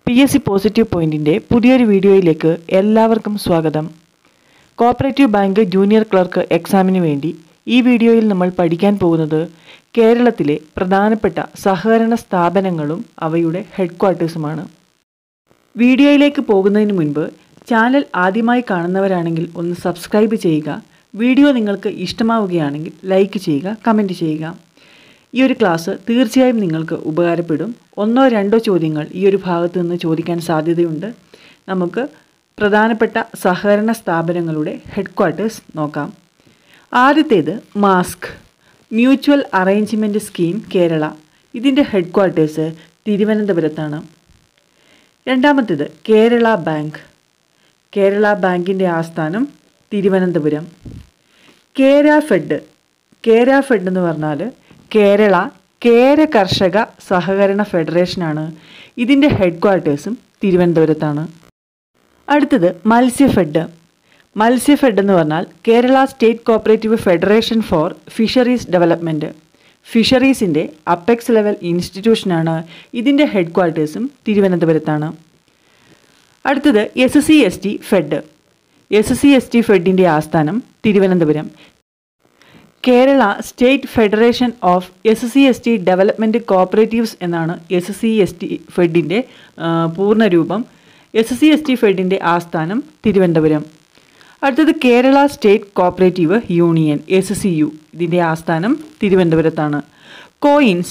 P S C positive പോയിന്റിൻ്റെ പുതിയൊരു വീഡിയോയിലേക്ക് എല്ലാവർക്കും സ്വാഗതം കോപ്പറേറ്റീവ് ബാങ്ക് ജൂനിയർ ക്ലർക്ക് എക്സാമിന് വേണ്ടി ഈ വീഡിയോയിൽ നമ്മൾ പഠിക്കാൻ പോകുന്നത് കേരളത്തിലെ പ്രധാനപ്പെട്ട സഹകരണ സ്ഥാപനങ്ങളും അവയുടെ ഹെഡ്ക്വാർട്ടേഴ്സുമാണ് വീഡിയോയിലേക്ക് പോകുന്നതിന് മുൻപ് ചാനൽ ആദ്യമായി കാണുന്നവരാണെങ്കിൽ ഒന്ന് സബ്സ്ക്രൈബ് ചെയ്യുക വീഡിയോ നിങ്ങൾക്ക് ഇഷ്ടമാവുകയാണെങ്കിൽ ലൈക്ക് ചെയ്യുക കമൻറ്റ് ചെയ്യുക ഈ ഒരു ക്ലാസ് തീർച്ചയായും നിങ്ങൾക്ക് ഉപകാരപ്പെടും ഒന്നോ രണ്ടോ ചോദ്യങ്ങൾ ഈ ഒരു ഭാഗത്ത് നിന്ന് ചോദിക്കാൻ സാധ്യതയുണ്ട് നമുക്ക് പ്രധാനപ്പെട്ട സഹകരണ സ്ഥാപനങ്ങളുടെ ഹെഡ്ക്വാർട്ടേഴ്സ് നോക്കാം ആദ്യത്തേത് MASK mutual arrangement scheme Kerala ഇതിൻ്റെ ഹെഡ്ക്വാർട്ടേഴ്സ് തിരുവനന്തപുരത്താണ് രണ്ടാമത്തേത് കേരള ബാങ്ക് കേരള ബാങ്കിൻ്റെ ആസ്ഥാനം തിരുവനന്തപുരം കേര ഫെഡ് കേര ഫെഡ് എന്ന് പറഞ്ഞാൽ കേരള കേര കർഷക സഹകരണ ഫെഡറേഷനാണ് ഇതിൻ്റെ ഹെഡ്ക്വാർട്ടേഴ്സും തിരുവനന്തപുരത്താണ് അടുത്തത് മത്സ്യഫെഡ് മത്സ്യഫെഡ് എന്ന് പറഞ്ഞാൽ Kerala state cooperative federation for fisheries development ഫിഷറീസിൻ്റെ അപ്പെക്സ് ലെവൽ ഇൻസ്റ്റിറ്റ്യൂഷനാണ് ഇതിൻ്റെ ഹെഡ്ക്വാർട്ടേഴ്സും തിരുവനന്തപുരത്താണ് അടുത്തത് S C S T fed S C S T ഫെഡിൻ്റെ ആസ്ഥാനം Thiruvananthapuram Kerala state federation of S C S T development cooperatives എന്നാണ് എസ് സി എസ് ടി ഫെഡിൻ്റെ പൂർണ്ണരൂപം എസ് സി എസ് ടി ഫെഡിൻ്റെ ആസ്ഥാനം തിരുവനന്തപുരം അടുത്തത് Kerala state cooperative union S C U ഇതിൻ്റെ ആസ്ഥാനം തിരുവനന്തപുരത്താണ് കോയിൻസ്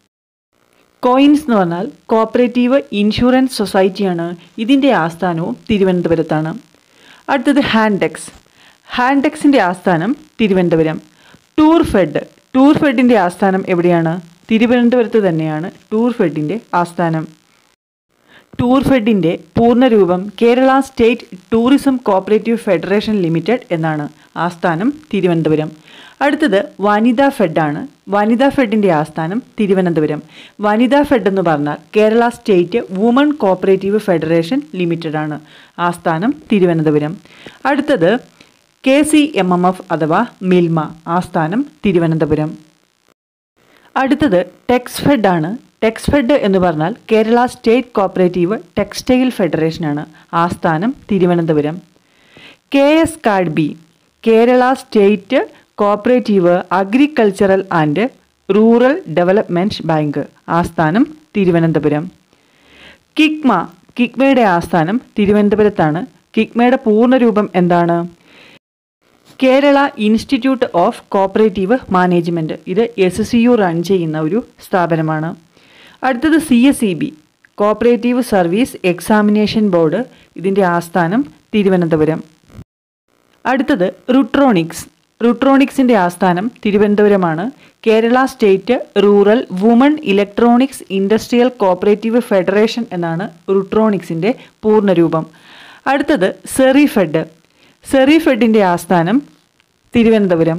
കോയിൻസ് എന്ന് പറഞ്ഞാൽ കോപ്പറേറ്റീവ് ഇൻഷുറൻസ് സൊസൈറ്റിയാണ് ഇതിൻ്റെ ആസ്ഥാനവും തിരുവനന്തപുരത്താണ് അടുത്തത് ഹാൻഡെക്സ് ഹാൻഡെക്സിൻ്റെ ആസ്ഥാനം തിരുവനന്തപുരം ടൂർ ഫെഡ് ടൂർ ഫെഡിൻ്റെ ആസ്ഥാനം എവിടെയാണ് തിരുവനന്തപുരത്ത് തന്നെയാണ് ടൂർ ഫെഡിൻ്റെ ആസ്ഥാനം ടൂർ ഫെഡിൻ്റെ പൂർണ്ണരൂപം Kerala state tourism cooperative federation limited എന്നാണ് ആസ്ഥാനം തിരുവനന്തപുരം അടുത്തത് വനിതാ ഫെഡാണ് വനിതാ ഫെഡിൻ്റെ ആസ്ഥാനം തിരുവനന്തപുരം വനിതാ ഫെഡ് എന്ന് പറഞ്ഞാൽ Kerala state woman cooperative federation limited ആണ് ആസ്ഥാനം തിരുവനന്തപുരം അടുത്തത് K C M M F അഥവാ മിൽമ ആസ്ഥാനം തിരുവനന്തപുരം അടുത്തത് ടെക്സ് ഫെഡ് ആണ് ടെക്സ് ഫെഡ് എന്ന് പറഞ്ഞാൽ കേരള സ്റ്റേറ്റ് കോപ്പറേറ്റീവ് ടെക്സ്റ്റൈൽ ഫെഡറേഷനാണ് ആസ്ഥാനം Thiruvananthapuram K S card B Kerala state cooperative agricultural and rural development bank ആസ്ഥാനം തിരുവനന്തപുരം കിക്മ കിക്മയുടെ ആസ്ഥാനം തിരുവനന്തപുരത്താണ് കിക്മയുടെ പൂർണ്ണരൂപം എന്താണ് Kerala institute of cooperative management ഇത് എസ് സി യു റൺ ചെയ്യുന്ന ഒരു സ്ഥാപനമാണ് അടുത്തത് C S E B cooperative service examination board ഇതിൻ്റെ ആസ്ഥാനം തിരുവനന്തപുരം അടുത്തത് റുട്രോണിക്സ് റുട്രോണിക്സിൻ്റെ ആസ്ഥാനം തിരുവനന്തപുരമാണ് Kerala state rural woman electronics industrial cooperative federation എന്നാണ് റുട്രോണിക്സിൻ്റെ പൂർണ്ണരൂപം അടുത്തത് സെറി ഫെഡ് സെറി ഫെഡിൻ്റെ ആസ്ഥാനം Thiruvananthapuram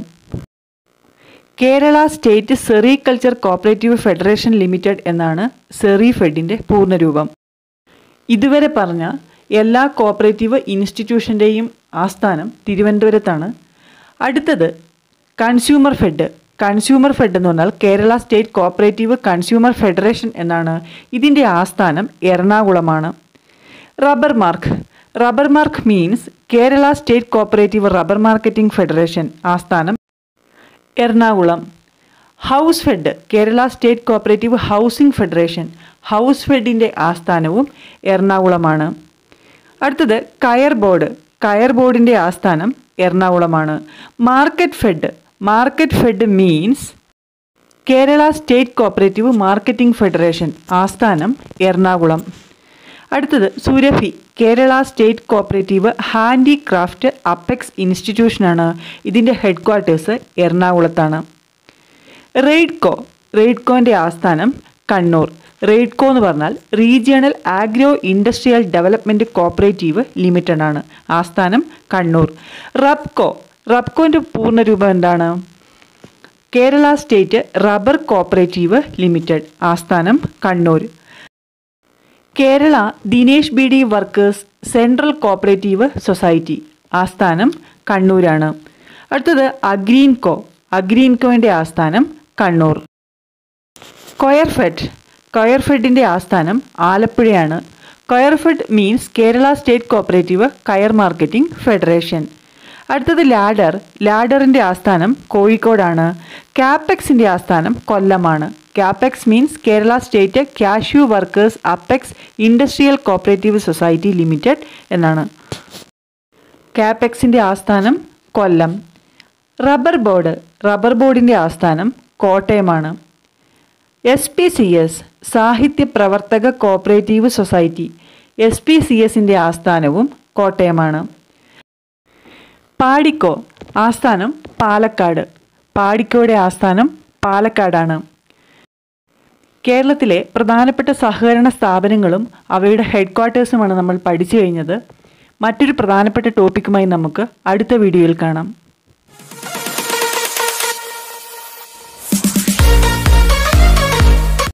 Kerala state sericulture cooperative federation limited എന്നാണ് സെറി ഫെഡിൻ്റെ പൂർണ്ണരൂപം ഇതുവരെ പറഞ്ഞ എല്ലാ കോപ്പറേറ്റീവ് ഇൻസ്റ്റിറ്റ്യൂഷൻ്റെയും ആസ്ഥാനം തിരുവനന്തപുരത്താണ് അടുത്തത് കൺസ്യൂമർ ഫെഡ് കൺസ്യൂമർ ഫെഡ് എന്ന് പറഞ്ഞാൽ Kerala state cooperative consumer federation എന്നാണ് ഇതിൻ്റെ ആസ്ഥാനം എറണാകുളമാണ് rubber mark rubber mark means Kerala state cooperative rubber marketing federation ആസ്ഥാനം Ernakulam house fed Kerala state cooperative housing federation house ഫെഡിൻ്റെ ആസ്ഥാനവും എറണാകുളമാണ് അടുത്തത് കയർ ബോർഡ് കയർ ബോർഡിൻ്റെ ആസ്ഥാനം എറണാകുളമാണ് market fed market fed means Kerala state cooperative marketing federation ആസ്ഥാനം എറണാകുളം അടുത്തത് Surabhi Kerala state cooperative handicraft apex ഇൻസ്റ്റിറ്റ്യൂഷനാണ് ഇതിൻ്റെ ഹെഡ്ക്വാർട്ടേഴ്സ് എറണാകുളത്താണ് റെയ്ഡ്കോ റെയ്ഡ്കോൻ്റെ ആസ്ഥാനം കണ്ണൂർ റെയ്ഡ്കോ എന്ന് പറഞ്ഞാൽ regional agro industrial development cooperative limited ആണ് ആസ്ഥാനം കണ്ണൂർ റബ്കോ റബ്കോൻ്റെ പൂർണ്ണരൂപം എന്താണ് Kerala state rubber cooperative limited ആസ്ഥാനം Kannur Kerala Dinesh beedi workers central cooperative society ആസ്ഥാനം കണ്ണൂരാണ് അടുത്തത് അഗ്രീൻകോ അഗ്രീൻകോയുടെ ആസ്ഥാനം കണ്ണൂർ കൊയർഫെഡ് കൊയർഫെഡിൻ്റെ ആസ്ഥാനം ആലപ്പുഴയാണ് Coirfed means Kerala state cooperative coir marketing federation അടുത്തത് ലാഡർ ലാഡറിൻ്റെ ആസ്ഥാനം കോഴിക്കോടാണ് ക്യാപെക്സിൻ്റെ ആസ്ഥാനം കൊല്ലമാണ് CAPEX means Kerala state cashew workers apex industrial cooperative society limited എന്നാണ് ക്യാപെക്സിൻ്റെ ആസ്ഥാനം കൊല്ലം റബ്ബർ ബോർഡ് റബ്ബർ ബോർഡിൻ്റെ ആസ്ഥാനം കോട്ടയമാണ് S P C S Sahitya Pravarthaka cooperative society S P C എസിൻ്റെ ആസ്ഥാനവും കോട്ടയമാണ് പാടിക്കോ ആസ്ഥാനം പാലക്കാട് പാടിക്കോയുടെ ആസ്ഥാനം പാലക്കാടാണ് കേരളത്തിലെ പ്രധാനപ്പെട്ട സഹകരണ സ്ഥാപനങ്ങളും അവയുടെ ഹെഡ് ക്വാർട്ടേഴ്സുമാണ് നമ്മൾ പഠിച്ചു കഴിഞ്ഞത് മറ്റൊരു പ്രധാനപ്പെട്ട ടോപ്പിക്കുമായി നമുക്ക് അടുത്ത വീഡിയോയിൽ കാണാം